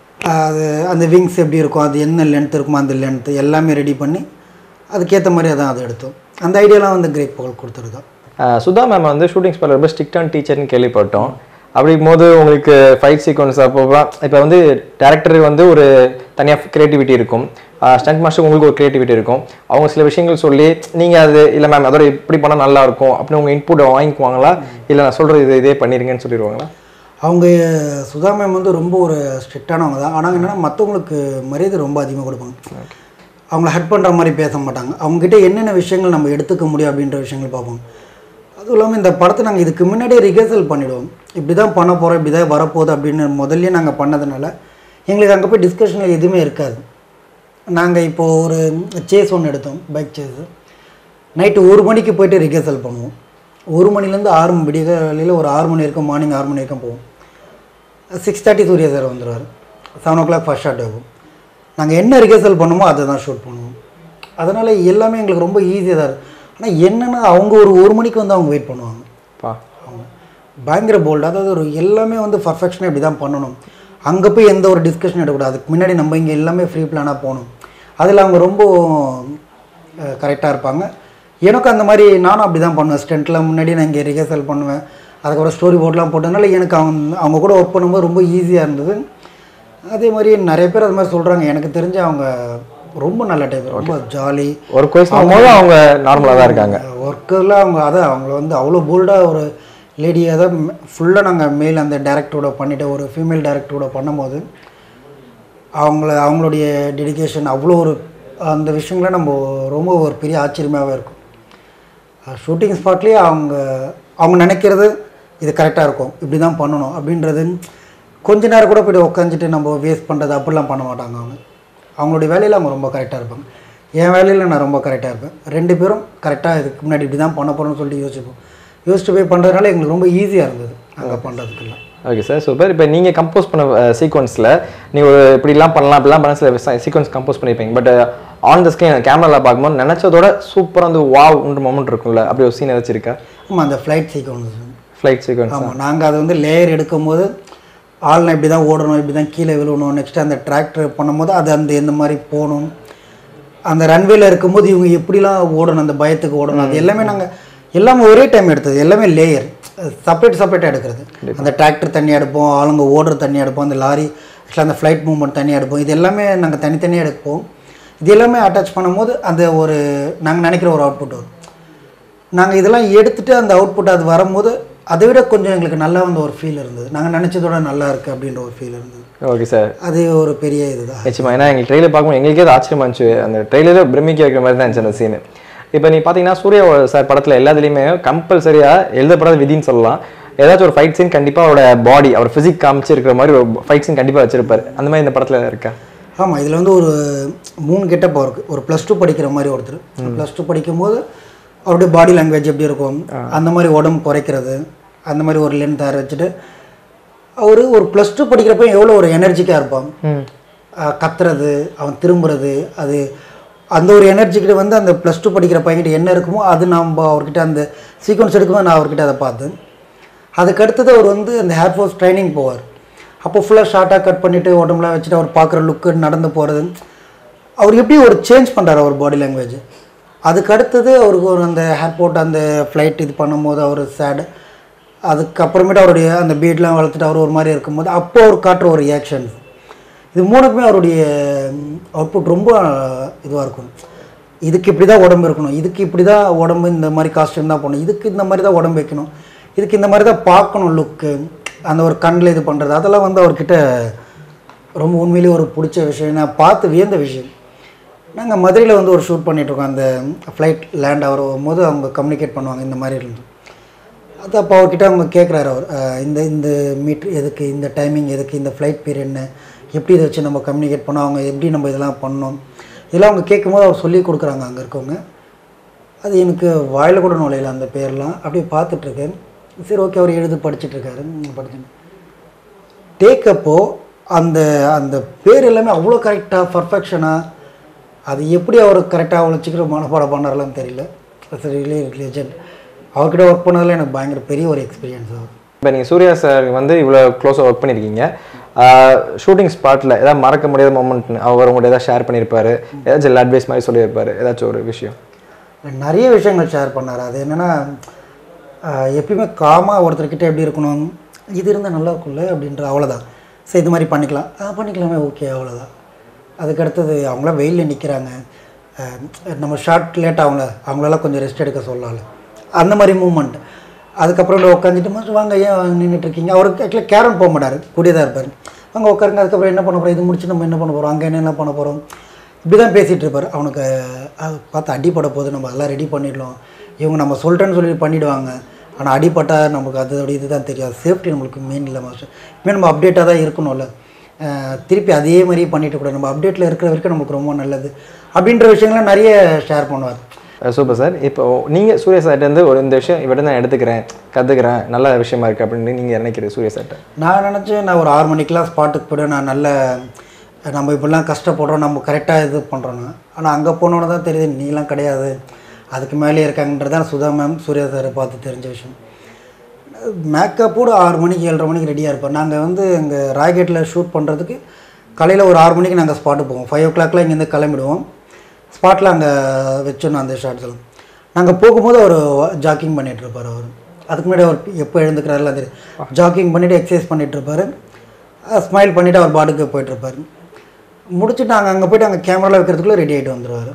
அது அந்த விங்ஸ் எப்படி இருக்கும் அது என்ன லென்த் இருக்குமோ அந்த லென்த் எல்லாமே ரெடி பண்ணி அதுக்கேற்ற மாதிரி அதான் அதை எடுத்தோம் அந்த ஐடியாலாம் வந்து கிரேட் புகழ் கொடுத்துருந்தோம் ஆஹ் சுதா மேம் வந்து ஷூட்டிங் ஸ்பாட் ரொம்ப ஸ்ட்ரிக்டான டீச்சர்னு கேள்விப்பட்டோம் அப்படி போது உங்களுக்கு ஃபைட் சீக்வன்ஸ் அப்போ இப்போ வந்து டேரக்டர் வந்து ஒரு தனியாக கிரியேட்டிவிட்டி இருக்கும் ஸ்டண்ட் மாஸ்டர் உங்களுக்கு ஒரு கிரியேட்டிவிட்டி இருக்கும் அவங்க சில விஷயங்கள் சொல்லி நீங்கள் அது இல்லை மேம் அதோட இப்படி பண்ணால் நல்லா இருக்கும் அப்படின்னு உங்கள் இன்புட் வாங்கிக்குவாங்களா இல்லை நான் சொல்கிறது இது இதே பண்ணிருங்கன்னு சொல்லிடுவாங்களா அவங்க சுதா மேம் வந்து ரொம்ப ஒரு ஸ்ட்ரிக்டானவங்க தான் ஆனால் என்னென்னா மற்றவங்களுக்கு மரியாதை ரொம்ப அதிகமாக கொடுப்பாங்க அவங்கள ஹட் பண்ணுற மாதிரி பேச மாட்டாங்க அவங்ககிட்ட என்னென்ன விஷயங்கள் நம்ம எடுத்துக்க முடியும் அப்படின்ற விஷயங்கள் பார்ப்போம் அதுவும் இல்லாமல் இந்த படத்தை நாங்கள் இதுக்கு முன்னாடியே ரிஹர்சல் பண்ணிவிடுவோம் இப்படி தான் பண்ண போகிறோம் இப்படி தான் வரப்போகுது அப்படின்னு முதல்லயே நாங்கள் பண்ணதுனால எங்களுக்கு அங்கே போய் டிஸ்கஷனில் எதுவுமே இருக்காது நாங்கள் இப்போது ஒரு சேஸ் ஒன்று எடுத்தோம் பைக் சேஸு நைட்டு ஒரு மணிக்கு போயிட்டு ரிஹர்சல் பண்ணுவோம் ஒரு மணிலேருந்து ஆறு மணி விடிய காலையில் ஒரு ஆறு மணி வரைக்கும் மார்னிங் ஆறு மணி வரைக்கும் போவோம் சிக்ஸ் தேர்ட்டி சூர்யா சார் வந்துடுவார் seven o'clock first shot ஆகும் நாங்கள் என்ன ரிஹர்சல் பண்ணுமோ அதை தான் ஷூட் பண்ணுவோம் அதனால் எல்லாமே எங்களுக்கு ரொம்ப ஈஸியாக தான் இருக்குது ஆனால் என்னென்னா அவங்க ஒரு ஒரு மணிக்கு வந்து அவங்க வெயிட் பண்ணுவாங்க பா அவங்க பயங்கர போல்டு அதாவது ஒரு எல்லாமே வந்து பர்ஃபெக்ஷனாக இப்படி தான் பண்ணணும் அங்கே போய் எந்த ஒரு டிஸ்கஷன் எடுக்கக்கூடாது அதுக்கு முன்னாடி நம்ம இங்கே எல்லாமே ஃப்ரீ பிளானாக போகணும் அதில் அவங்க ரொம்ப கரெக்டாக இருப்பாங்க எனக்கும் அந்த மாதிரி நானும் அப்படி தான் பண்ணுவேன் ஸ்டென்ட்டில் முன்னாடி நான் இங்கே ரிஹர்சல் பண்ணுவேன் அதுக்கப்புறம் ஸ்டோரி போர்ட்லாம் போட்டதுனால எனக்கு அவங்க அவங்க கூட ஒர்க் பண்ணும்போது ரொம்ப ஈஸியாக இருந்தது அதே மாதிரி நிறைய பேர் அது மாதிரி சொல்கிறாங்க எனக்கு தெரிஞ்சு அவங்க ரொம்ப நல்ல டைப் ரொம்ப ஜாலி ஒரு கொஸ்டின் போது அவங்க நார்மலாக தான் இருக்காங்க ஒர்க்கில் அவங்க அதான் அவங்கள வந்து அவ்வளோ போல்டாக ஒரு லேடியாக தான் ஃபுல்லாக நாங்கள் மேல் அந்த டேரக்டரோட பண்ணிவிட்டு ஒரு ஃபீமேல் டேரக்டரோட பண்ணும்போது அவங்கள அவங்களுடைய டெடிகேஷன் அவ்வளோ ஒரு அந்த விஷயங்கள நம்ம ரொம்ப ஒரு பெரிய ஆச்சரியமாகவே இருக்கும் ஷூட்டிங் ஸ்பாட்லேயே அவங்க அவங்க நினைக்கிறது இது கரெக்டாக இருக்கும் இப்படி தான் பண்ணணும் அப்படின்றது கொஞ்ச நேரம் கூட போய்ட்டு உட்காந்துட்டு நம்ம வேஸ்ட் பண்ணுறது அப்படிலாம் பண்ண மாட்டாங்க அவங்க அவங்களுடைய வேலையில் அவங்க ரொம்ப கரெக்டாக இருப்பாங்க என் வேலையில் நான் ரொம்ப கரெக்டாக இருப்பேன் ரெண்டு பேரும் கரெக்டாக இதுக்கு முன்னாடி இப்படி தான் பண்ண போகிறோம்னு சொல்லிட்டு யோசிப்போம் யோசிச்சு போய் பண்ணுறதுனால எங்களுக்கு ரொம்ப ஈஸியாக இருந்தது அங்கே பண்ணுறதுக்கெல்லாம் ஓகே சார் சூப்பர் இப்போ நீங்கள் கம்போஸ் பண்ண சீக்வன்ஸில் நீங்கள் ஒரு இப்படிலாம் பண்ணலாம் இப்படிலாம் பண்ண சில சீக்வன்ஸ் கம்போஸ் பண்ணியிருப்பீங்க பட் ஆன் த ஸ்க்ரீன் கேமராவில் பார்க்கும்போது நினச்சதோட சூப்பராக வந்து வாவ்ன்ற மொமெண்ட் இருக்கும்ல அப்படி ஒரு சீன் ஏதாச்சும் இருக்கா ஆமாம் அந்த ஃப்ளைட் சீக்வன்ஸ் ஃப்ளைட் சீக்வன்ஸ் ஆமாம் நாங்கள் அதை வந்து லேயர் எடுக்கும்போது ஆள்னா இப்படி தான் ஓடணும் இப்படி தான் கீழே விழுவணும் நெக்ஸ்ட் அந்த டிராக்டர் பண்ணும்போது அது அந்த எந்த மாதிரி போகணும் அந்த ரன்வேல இருக்கும்போது இவங்க எப்படிலாம் ஓடணும் அந்த பயத்துக்கு ஓடணும் அது எல்லாமே நாங்கள் எல்லாமே ஒரே டைம் எடுத்தது எல்லாமே லேயர் செப்பரேட் செப்பரேட்டாக எடுக்கிறது அந்த டிராக்டர் தனியாக எடுப்போம் ஆளுங்க ஓடுற தனியாக எடுப்போம் அந்த லாரி ஆக்சுவலாக அந்த ஃப்ளைட் மூவ்மெண்ட் தனியாக எடுப்போம் இது எல்லாமே நாங்கள் தனித்தனியாக எடுப்போம் இது எல்லாமே அட்டாச் பண்ணும்போது அந்த ஒரு நாங்கள் நினைக்கிற ஒரு அவுட்புட் வரும் நாங்கள் இதெல்லாம் எடுத்துட்டு அந்த அவுட்புட் அது வரும்போது அதை விட கொஞ்சம் எங்களுக்கு நல்லா வந்து ஒரு ஃபீல் இருந்தது நாங்கள் நினச்சதோட நல்லா இருக்குது அப்படின்ற ஒரு ஃபீல் இருந்தது ஓகே சார் அது ஒரு பெரிய இதுதான் நிச்சயமா ஏன்னா எங்களுக்கு ட்ரெயிலர் பார்க்கும்போது எங்களுக்கே அது ஆச்சரியமா இருந்துச்சு அந்த ட்ரெயிலரே பிரமிக்க வைக்கிற மாதிரி தான் இருந்துச்சு அந்த சீனு இப்போ நீ பார்த்தீங்கன்னா சூர்யா சார் படத்தில் எல்லாத்துலேயுமே கம்பல்சரியாக எழுதப்படாத விதின்னு சொல்லலாம் ஏதாச்சும் ஒரு ஃபைட் சீன் கண்டிப்பாக அவரோட பாடி அவர் ஃபிசிக் காமிச்சு இருக்கிற மாதிரி ஒரு ஃபைட் சீன் கண்டிப்பாக வச்சிருப்பாரு அந்த மாதிரி இந்த படத்தில் இருக்கா ஆமாம் இதில் வந்து ஒரு மூணு கெட்டப் இருக்குது ஒரு ப்ளஸ் டூ படிக்கிற மாதிரி ஒருத்தர் ப்ளஸ் டூ படிக்கும்போது அவருடைய பாடி லாங்குவேஜ் எப்படி இருக்கும் அந்த மாதிரி உடம்பு குறைக்கிறது அந்த மாதிரி ஒரு லென்த் ஹேர் வச்சுட்டு அவர் ஒரு ப்ளஸ் டூ படிக்கிறப்ப எவ்வளோ ஒரு எனர்ஜிக்காக இருப்பான் அஹ் கத்துறது அவன் திரும்புறது அது அந்த ஒரு எனர்ஜிக்கிட்ட வந்து அந்த ப்ளஸ் டூ படிக்கிற பையன்கிட்ட என்ன இருக்குமோ அது நம்ம அவர்கிட்ட அந்த சீக்வன்ஸ் எடுக்கும்போது நான் அவர்கிட்ட அதை பார்த்தேன் அதுக்கு அடுத்தது அவர் வந்து அந்த ஹேர் ஃபோர்ஸ் ட்ரைனிங் போவார் அப்போ ஃபுல்லாக ஷார்ட்டாக கட் பண்ணிவிட்டு உடம்புலாம் வச்சுட்டு அவர் பார்க்குற லுக்கு நடந்து போகிறது அவர் எப்படி ஒரு சேஞ்ச் பண்ணுறாரு அவர் பாடி லாங்குவேஜ் அதுக்கு அடுத்தது அவருக்கு ஒரு அந்த ஹேர் போட்டு அந்த ஃப்ளைட் இது பண்ணும்போது அவர் சேடு அதுக்கப்புறமேட்டு அவருடைய அந்த பீட்லாம் வளர்த்துட்டு அவர் ஒரு மாதிரி இருக்கும்போது அப்போ அவர் காட்டுற ஒரு ரியாக்ஷன்ஸ் இது மூணுக்குமே அவருடைய அவுட்புட் ரொம்ப இதுவாக இருக்கும் இதுக்கு இப்படி தான் உடம்பு இருக்கணும் இதுக்கு இப்படி தான் உடம்பு இந்த மாதிரி காஸ்டியூம் தான் போடணும் இதுக்கு இந்த மாதிரி தான் உடம்பு வைக்கணும் இதுக்கு இந்த மாதிரி தான் பார்க்கணும் லுக்கு அந்த ஒரு கண்ணில் இது பண்ணுறது அதெல்லாம் வந்து அவர்கிட்ட ரொம்ப உண்மையிலேயே ஒரு பிடிச்ச விஷயம் நான் பார்த்து வியந்த விஷயம் நாங்கள் மதுரையில் வந்து ஒரு ஷூட் பண்ணிகிட்ருக்கோம் அந்த ஃப்ளைட் லேண்ட் ஆகிற போது அவங்க கம்யூனிகேட் பண்ணுவாங்க இந்த மாதிரி இருந்து அது அப்போ அவர்கிட்ட அவங்க கேட்குறாரு அவர் அஹ் இந்த இந்த மீட்ரு எதுக்கு இந்த டைமிங் எதுக்கு இந்த ஃப்ளைட் பேர் என்ன எப்படி இதை வச்சு நம்ம கம்யூனிகேட் பண்ணோம் அவங்க எப்படி நம்ம இதெல்லாம் பண்ணோம் இதெல்லாம் அவங்க கேட்கும்போது அவர் சொல்லி கொடுக்குறாங்க அங்கே இருக்கவங்க அது எனக்கு வாயில் கூட நுழையில அந்த பேர்லாம் அப்படியே பார்த்துட்ருக்கேன் சரி ஓகே அவர் எழுதி படிச்சுட்ருக்காரு படிச்சு டேக்கப்போ அந்த அந்த பேர் எல்லாமே அவ்வளோ கரெக்டாக பர்ஃபெக்ஷனாக அது எப்படி அவர் கரெக்டாக அவ்வளோ சீக்கிரம் மனப்பாடம் பண்ணாரெல்லாம் தெரியல ரியலி லெஜெண்ட் அவர்கிட்ட ஒர்க் பண்ணதில் எனக்கு பயங்கர பெரிய ஒரு எக்ஸ்பீரியன்ஸ் ஆகும் இப்போ நீங்கள் சூர்யா சார் வந்து இவ்வளோ க்ளோஸாக ஒர்க் பண்ணியிருக்கீங்க ஷூட்டிங் ஸ்பாட்டில் ஏதாவது மறக்க முடியாத மூமெண்ட் அவர் உங்கள்கிட்ட ஏதாவது ஷேர் பண்ணியிருப்பாரு ஏதாச்சும் அட்வைஸ் மாதிரி சொல்லியிருப்பாரு ஏதாச்சும் ஒரு விஷயம் நிறைய விஷயங்கள் ஷேர் பண்ணார் அது என்னென்னா எப்பயுமே காமாக ஒருத்தர்கிட்ட எப்படி இருக்கணும் இது இருந்தால் நல்லா இருக்கும்ல அப்படின்ற அவ்வளோதான் சரி இது மாதிரி பண்ணிக்கலாம் ஆ பண்ணிக்கலாமே ஓகே அவ்வளோதான் அதுக்கு அடுத்தது அவங்களாம் வெயிலில் நிற்கிறாங்க நம்ம ஷார்ட் லேட் ஆகும்ல அவங்களெல்லாம் கொஞ்சம் ரெஸ்ட் எடுக்க சொல்லலாம்ல அந்த மாதிரி மூமெண்ட் அதுக்கப்புறம் உட்காந்துட்டு மட்டும் வாங்க ஏன் நின்றுட்டு இருக்கீங்க அவருக்கு ஆக்சுவலாக கேரன் போக மாட்டார் கூடிய தான் இருப்பார் அங்கே உட்காருங்க அதுக்கப்புறம் என்ன பண்ண போகிறோம் இது முடிச்சு நம்ம என்ன பண்ண போகிறோம் அங்கே என்னென்ன பண்ண போகிறோம் இப்படி தான் பேசிகிட்டு இருப்பார் அவனுக்கு அது பார்த்து அடிப்பட போது நம்ம அதெல்லாம் ரெடி பண்ணிடலாம் இவங்க நம்ம சொல்லிட்டேன்னு சொல்லி பண்ணிவிடுவாங்க ஆனால் அடிப்பட்டால் நமக்கு அதோட இதுதான் தெரியாது சேஃப்டி நம்மளுக்கு மெயின் இல்லை மாஸ்டர் இனிமேல் நம்ம அப்டேட்டாக தான் இருக்கணும்ல அஹ் திருப்பி அதே மாதிரி பண்ணிட்டு கூட நம்ம அப்டேட்டில் இருக்கிற வரைக்கும் நமக்கு ரொம்ப நல்லது அப்படின்ற விஷயங்களை நிறைய ஷேர் பண்ணுவார் சூப்பர் சார் இப்போ நீங்கள் சூர்யா சார்ட்டேருந்து ஒரு இந்த விஷயம் இவட்ட நான் எடுத்துக்கிறேன் கற்றுக்கிறேன் நல்ல விஷயமா இருக்குது அப்படின்னு நீங்கள் நினைக்கிறீங்க சூர்யா சார்ட்ட நான் நினச்சேன் நான் ஒரு ஆறு மணிக்கெலாம் ஸ்பாட்டுக்கு போய்ட்டு நான் நல்ல நம்ம இப்படிலாம் கஷ்டப்படுறோம் நம்ம கரெக்டாக இது பண்ணுறோன்னு ஆனால் அங்கே போனோன்னு தான் தெரியுது நீலாம் கிடையாது அதுக்கு மேலே இருக்காங்கன்றது தான் சுதா மேம் சூர்யா சாரை பார்த்து தெரிஞ்ச விஷயம் மேக்கப்போடு ஆறு மணிக்கு ஏழரை மணிக்கு ரெடியாக இருப்போம் நாங்கள் வந்து இங்கே ராய்கேட்டில் ஷூட் பண்ணுறதுக்கு காலையில் ஒரு ஆறு மணிக்கு நாங்கள் ஸ்பாட்டுக்கு போவோம் ஃபைவ் ஓ கிளாக்லாம் இங்கேருந்து கிளம்பிடுவோம் ஸ்பாட்டில் அங்கே வச்சிடணும் அந்த ஷார்ட்ஸ் எல்லாம் நாங்கள் போகும்போது அவர் ஜாக்கிங் பண்ணிகிட்டு இருப்பார் அவர் அதுக்கு முன்னாடி அவர் எப்போ எழுந்துக்கிறாருலாம் தெரியும் ஜாக்கிங் பண்ணிவிட்டு எக்ஸசைஸ் பண்ணிகிட்டு இருப்பார் ஸ்மைல் பண்ணிவிட்டு அவர் பாட்டுக்கு போயிட்டுருப்பார் முடிச்சுட்டு நாங்கள் அங்கே போயிட்டு அங்கே கேமராவில் வைக்கிறதுக்குள்ளே ரெடி ஆகிட்டு வந்துடுவார்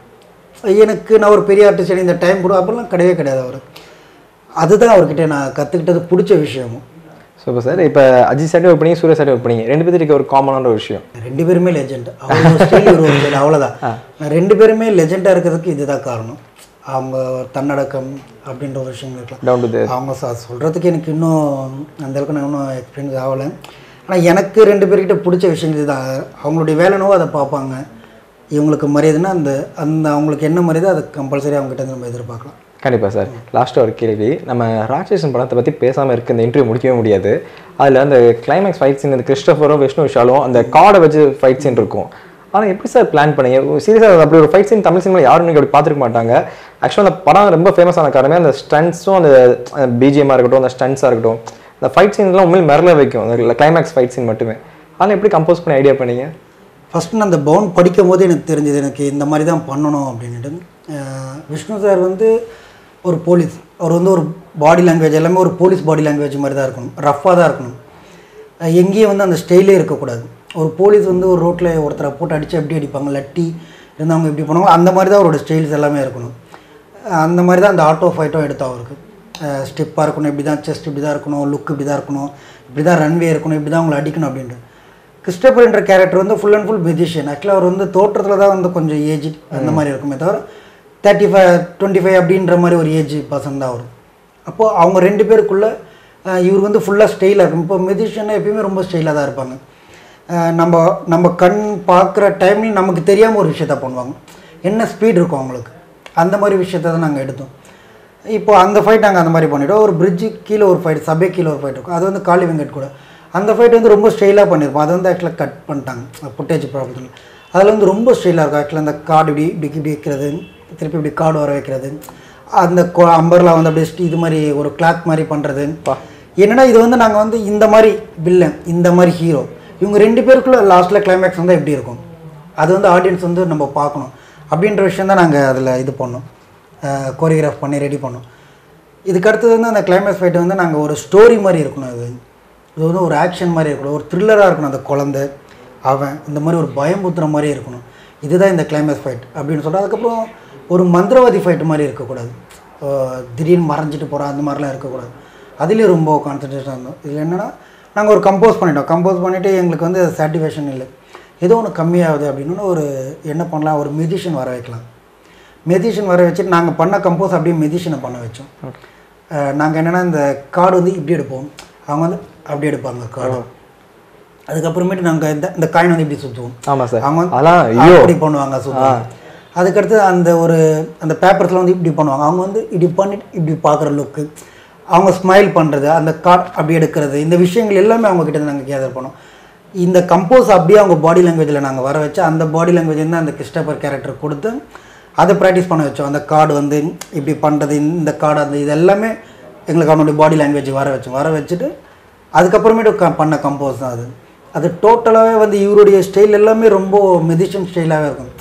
எனக்கு நான் ஒரு பெரிய ஆர்டிஸ்ட் இந்த டைம் கூட அப்படிலாம் கிடையவே கிடையாது அவர் அதுதான் அவர்கிட்ட நான் கற்றுக்கிட்டது பிடிச்ச விஷயமும் சூப்பர் சார் இப்போ அஜித் சார்ட்டே ஒர்க் பண்ணி சூர்யா சார்ட்டே ஒர்க் பண்ணி ரெண்டு பேருக்கு ஒரு காமனான ஒரு விஷயம் ரெண்டு பேருமே லெஜெண்ட் அவங்க ஸ்டைல் ஒரு ஸ்டைல் அவ்வளோதான் நான் ரெண்டு பேருமே லெஜெண்டாக இருக்கிறதுக்கு இதுதான் காரணம் அவங்க தன்னடக்கம் அப்படின்ற ஒரு விஷயம் இருக்கலாம் டவுன் டு அவங்க ச சொல்கிறதுக்கு எனக்கு இன்னும் அந்த அளவுக்கு நான் இன்னும் எக்ஸ்பீரியன்ஸ் ஆகலை ஆனால் எனக்கு ரெண்டு பேர்கிட்ட பிடிச்ச விஷயம் இதுதான் அவங்களுடைய வேலைனோ அதை பார்ப்பாங்க இவங்களுக்கு மரியாதைன்னா அந்த அந்த அவங்களுக்கு என்ன மரியாதை அதை கம்பல்சரி அவங்ககிட்ட இருந்து நம்ம எதிர்பார்க்கலாம் கண்டிப்பாக சார் லாஸ்ட்டாக ஒரு கேள்வி நம்ம ராட்சசன் படத்தை பற்றி பேசாமல் இருக்க இந்த இன்டர்வியூ முடிக்கவே முடியாது அதில் அந்த கிளைமேக்ஸ் ஃபைட் சீன் இந்த கிறிஸ்டோஃபரும் விஷ்ணு விஷாலும் அந்த காடை வச்சு ஃபைட் சீன் இருக்கும் ஆனால் எப்படி சார் பிளான் பண்ணீங்க சீரியஸாக அப்படி ஒரு ஃபைட் சீன் தமிழ் சினிமா யாரும் நீங்கள் அப்படி பார்த்துருக்க மாட்டாங்க ஆக்சுவலாக அந்த படம் ரொம்ப ஃபேமஸான காரணமே அந்த ஸ்டன்ட்ஸும் அந்த பிஜிஎம்மாக இருக்கட்டும் அந்த ஸ்டன்ட்ஸாக இருக்கட்டும் அந்த ஃபைட் சீன்லாம் உண்மையில் மிரள வைக்கும் அந்த கிளைமேக்ஸ் ஃபைட் சீன் மட்டுமே அதெல்லாம் எப்படி கம்போஸ் பண்ணி ஐடியா பண்ணீங்க ஃபஸ்ட் நான் அந்த பவுன் படிக்கும் போது எனக்கு தெரிஞ்சது எனக்கு இந்த மாதிரி தான் பண்ணணும் அப்படின்ட்டு அஹ் விஷ்ணு சார் வந்து ஒரு போலீஸ் அவர் வந்து ஒரு பாடி லாங்குவேஜ் எல்லாமே ஒரு போலீஸ் பாடி லாங்குவேஜ் மாதிரி தான் இருக்கணும் ரஃப்பாக தான் இருக்கணும் அஹ் எங்கேயும் வந்து அந்த ஸ்டைலே இருக்கக்கூடாது ஒரு போலீஸ் வந்து ஒரு ரோட்டில் ஒருத்தரை போட்டு அடித்து எப்படி அடிப்பாங்க லட்டி இருந்தவங்க எப்படி பண்ணுவாங்க அந்த மாதிரி தான் அவரோட ஸ்டைல்ஸ் எல்லாமே இருக்கணும் அஹ் அந்த மாதிரி தான் அந்த ஆட்டோ ஃபைட்டும் எடுத்தோம் அவருக்கு ஸ்டெப்பாக இருக்கணும் இப்படி தான் செஸ்ட் இப்படி தான் இருக்கணும் லுக் இப்படி தான் இருக்கணும் இப்படி தான் ரன்வே இருக்கணும் இப்படி தான் அவங்களை அடிக்கணும் அப்படின்ட்டு கிறிஸ்டபர் என்ற கேரக்டர் வந்து ஃபுல் அண்ட் ஃபுல் மெஜிஷியன் ஆக்சுவலாக அவர் வந்து தோற்றத்தில் தான் வந்து கொஞ்சம் ஏஜ் அந்த மாதிரி இருக்குமே தவிர தேர்ட்டி ஃபைவ் டுவெண்ட்டி ஃபைவ் அப்படின்ற மாதிரி ஒரு ஏஜ் பர்சன் தான் அவர் அப்போது அவங்க ரெண்டு பேருக்குள்ளே இவர் வந்து ஃபுல்லாக ஸ்டைலாக இருக்கும் இப்போ மெஜிஷியனாக எப்பயுமே ரொம்ப ஸ்டைலாக தான் இருப்பாங்க அஹ் நம்ம நம்ம கண் பார்க்குற டைமில் நமக்கு தெரியாமல் ஒரு விஷயத்த பண்ணுவாங்க என்ன ஸ்பீட் இருக்கும் அவங்களுக்கு அந்த மாதிரி விஷயத்த தான் நாங்கள் எடுத்தோம் இப்போ அந்த ஃபைட் நாங்கள் அந்த மாதிரி பண்ணிட்டோம் ஒரு பிரிட்ஜு கீழே ஒரு ஃபைட் சபை கீழே ஒரு ஃபைட் இருக்கும் அது வந்து காளி வெங்கட் கூட அந்த ஃபைட் வந்து ரொம்ப ஸ்டைலாக பண்ணியிருப்போம் அது வந்து ஆக்சுவலாக கட் பண்ணிட்டாங்க ஃபுட்டேஜ் ப்ராப்ளத்தில் அதில் வந்து ரொம்ப ஸ்டைலாக இருக்கும் ஆக்சுவலாக அந்த கார்டு இப்படி இப்படி இப்படி வைக்கிறது திருப்பி இப்படி கார்டு வர வைக்கிறது அந்த அம்பர்லாம் வந்து அப்படியே sti- இது மாதிரி ஒரு கிளாத் மாதிரி பண்ணுறது என்னன்னா இது வந்து நாங்கள் வந்து இந்த மாதிரி வில்லன் இந்த மாதிரி ஹீரோ இவங்க ரெண்டு பேருக்குள்ள லாஸ்ட்டில் கிளைமேக்ஸ் வந்து எப்படி இருக்கும் அது வந்து ஆடியன்ஸ் வந்து நம்ம பார்க்கணும் அப்படின்ற விஷயம் தான் நாங்கள் அதில் இது பண்ணோம் கோரியோகிராஃப் பண்ணி ரெடி பண்ணோம் இதுக்கு அடுத்தது வந்து அந்த கிளைமேக்ஸ் ஃபைட் வந்து நாங்கள் ஒரு ஸ்டோரி மாதிரி இருக்கணும் அது இது வந்து ஒரு ஆக்ஷன் மாதிரி இருக்கணும் ஒரு த்ரில்லராக இருக்கணும் அந்த குழந்தை அவன் இந்த மாதிரி ஒரு பயமுத்துற மாதிரி இருக்கணும் இதுதான் இந்த கிளைமேக்ஸ் ஃபைட் அப்படின்னு சொல்லிட்டு அதுக்கப்புறம் ஒரு மந்திரவாதி ஃபைட் மாதிரி இருக்கக்கூடாது அஹ் திடீர்னு மறைஞ்சிட்டு போகிறான் அந்த மாதிரிலாம் இருக்கக்கூடாது அதுலேயும் ரொம்ப கான்சன்ட்ரேஷன் இருந்தோம் இதில் என்னென்னா நாங்கள் ஒரு கம்போஸ் பண்ணிட்டோம் கம்போஸ் பண்ணிவிட்டு எங்களுக்கு வந்து சாட்டிஸ்ஃபேக்ஷன் இல்லை ஏதோ ஒன்று கம்மியாகுது அப்படின்னு ஒரு என்ன பண்ணலாம் ஒரு மியூசிஷியன் வர வைக்கலாம் மெதிஷன் வர வச்சுட்டு நாங்கள் பண்ண கம்போஸ் அப்படியே மெதிஷனை பண்ண வச்சோம் நாங்கள் என்னென்னா இந்த கார்டு வந்து இப்படி எடுப்போம் அவங்க வந்து அப்படி எடுப்பாங்க கார்டு அதுக்கப்புறமேட்டு நாங்கள் இந்த இந்த காயின் வந்து இப்படி சுற்றுவோம் ஆமாம் சார் அவங்க வந்து அதெல்லாம் ஐயோ அப்படி பண்ணுவாங்க சுற்றுவாங்க அதுக்கடுத்து அந்த ஒரு அந்த பேப்பர்ஸில் வந்து இப்படி பண்ணுவாங்க அவங்க வந்து இப்படி பண்ணிட்டு இப்படி பார்க்குற லுக்கு அவங்க ஸ்மைல் பண்ணுறது அந்த கார்டு அப்படி எடுக்கிறது இந்த விஷயங்கள் எல்லாமே அவங்க கிட்ட இருந்து நாங்கள் கேதர் பண்ணோம் இந்த கம்போஸ் அப்படியே அவங்க பாடி லாங்குவேஜில் நாங்கள் வர வச்சு அந்த பாடி லாங்குவேஜ் வந்து அந்த கிறிஸ்டபர் கேரக்டர் கொடுத்து அதை ப்ராக்டிஸ் பண்ண வச்சோம் அந்த கார்டு வந்து இப்படி பண்ணுறது இந்த கார்டு அந்த இது எல்லாமே எங்களுக்கு அவனுடைய பாடி லாங்குவேஜ் வர வச்சோம் வர வச்சுட்டு அதுக்கப்புறமேட்டு க பண்ண கம்போஸ் தான் அது அது டோட்டலாகவே வந்து இவருடைய ஸ்டைல் எல்லாமே ரொம்ப மெதிஷன் ஸ்டைலாகவே இருக்கும்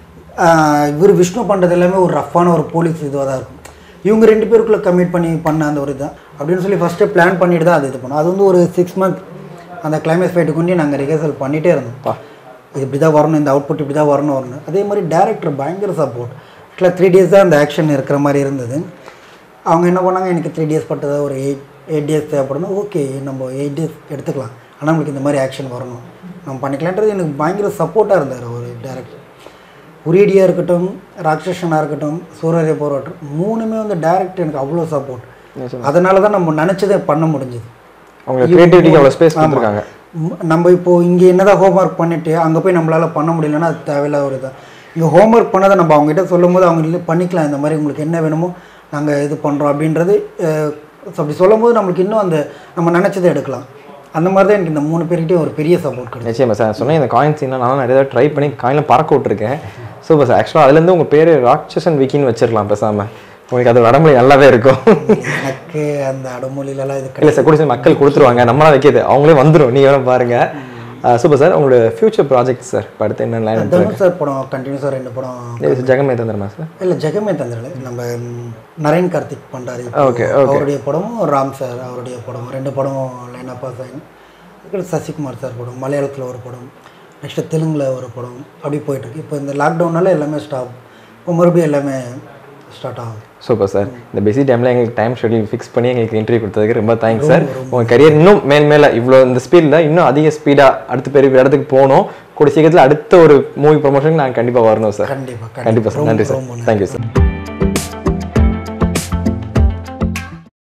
ஆஹ் இவர் விஷ்ணு பண்ணுறது எல்லாமே ஒரு ரஃப்பான ஒரு போலீஸ் இதுவாக தான் இருக்கும் இவங்க ரெண்டு பேருக்குள்ளே கமிட் பண்ணி பண்ண அந்த ஒரு இதான் அப்படின்னு சொல்லி ஃபஸ்ட்டு பிளான் பண்ணிட்டு தான் அது இது பண்ணோம் அது வந்து ஒரு சிக்ஸ் மந்த் அந்த கிளைமேக்ஸ் ஃபைட்டுக்கு கொண்டு நாங்கள் ரிஹர்சல் பண்ணிகிட்டே இருந்தோம் இது இப்படி தான் வரணும் இந்த அவுட்புட் இப்படி தான் வரணும் வரணும் அதே மாதிரி டேரக்டர் பயங்கர சப்போர்ட் ஆக்சுவலாக த்ரீ டேஸ் தான் அந்த ஆக்ஷன் இருக்கிற மாதிரி இருந்தது அவங்க என்ன பண்ணாங்க எனக்கு த்ரீ டேஸ் பட்டதா ஒரு எயிட் எயிட் டேஸ் தேவைப்படணும் ஓகே நம்ம எயிட் டேஸ் எடுத்துக்கலாம் ஆனால் நம்மளுக்கு இந்த மாதிரி ஆக்ஷன் வரணும் நம்ம பண்ணிக்கலான்றது எனக்கு பயங்கர சப்போர்ட்டாக இருந்தார் ஒரு டேரக்டர் உரியடியாக இருக்கட்டும் ராட்சசனாக இருக்கட்டும் சூரிய போராட்டம் மூணுமே வந்து டைரக்ட் எனக்கு அவ்வளோ சப்போர்ட் அதனால தான் நம்ம நினச்சதே பண்ண முடிஞ்சுது உங்களுக்கு கிரியேட்டிவிட்டிக்கு அவ்வளோ ஸ்பேஸ் கொடுத்துருக்காங்க ம், நம்ம இப்போ இங்கே என்னதான் ஹோம்ஒர்க் பண்ணிட்டு அங்கே போய் நம்மளால பண்ண முடியலன்னா அது தேவையில்லாத ஒரு இதான் இங்கே ஹோம்ஒர்க் பண்ணதை நம்ம அவங்ககிட்ட சொல்லும் போது அவங்க இல்லை பண்ணிக்கலாம் இந்த மாதிரி உங்களுக்கு என்ன வேணுமோ நாங்கள் இது பண்ணுறோம் அப்படின்றது அஹ், அப்படி சொல்லும் போது நம்மளுக்கு இன்னும் அந்த நம்ம நினச்சதை எடுக்கலாம் அந்த மாதிரி தான் எனக்கு இந்த மூணு பேர்கிட்டயும் ஒரு பெரிய சப்போர்ட் கிடைக்கும் நிச்சயமா சார் சொன்னேன் இந்த காயின் சீன்லாம் நான் நிறைய ட்ரை பண்ணி காயினில் பறக்க விட்ருக்கேன் சூப்பர் சார் ஆக்சுவலாக அதுலேருந்து உங்கள் பேர் ராட்சசன் விக்கின்னு வச்சிடலாம் பேசாமல் உங்களுக்கு அது வடமொழி நல்லாவே இருக்கும் எனக்கு அந்த அடமொழியிலலாம் இது இல்லை சார் கூட சேர்ந்து மக்கள் கொடுத்துருவாங்க நம்மளாம் வைக்கிது அவங்களே வந்துடும் நீங்கள் வேணும் பாருங்க சூப்பர் சார் உங்களோட ஃபியூச்சர் ப்ராஜெக்ட் சார் இப்போ அடுத்து என்ன லைன் தனுஷ் சார் படம் கண்டினியூஸாக ரெண்டு படம் ஜெகமே தந்துருமா சார் இல்லை ஜெகமே தந்திரல நம்ம ம், நரேன் கார்த்திக் பண்ணுறாரு Okay, அவருடைய படமும் ராம் சார் அவருடைய படமும் ரெண்டு படமும் லைனாக பாஸ் ஆகி அதுக்கடுத்து சசிகுமார் சார் படம் மலையாளத்தில் ஒரு படம் நெக்ஸ்ட்டு தெலுங்கில் ஒரு படம் அப்படி போயிட்டுருக்கு இப்போ இந்த லாக்டவுனால எல்லாமே ஸ்டாப் இப்போ மறுபடியும் எல்லாமே ஸ்டார்ட் ஆகுது சூப்பர் சார் இந்த பிஸி டைமில் எங்களுக்கு டைம் ஷெட்யூல் ஃபிக்ஸ் பண்ணி எங்களுக்கு இன்டர்வியூ கொடுத்ததுக்கு ரொம்ப தேங்க்ஸ் சார் உங்கள் கரியர் இன்னும் மேல் மேலே இவ்வளோ இந்த ஸ்பீடில் இன்னும் அதிக ஸ்பீடாக அடுத்த பெரிய இடத்துக்கு போகணும் கூட சீக்கிரத்தில் அடுத்த ஒரு மூவி ப்ரொமோஷனுக்கு நான் கண்டிப்பாக வரணும் சார் கண்டிப்பாக கண்டிப்பாக சார் நன்றி சார் ரொம்ப தேங்க்யூ சார்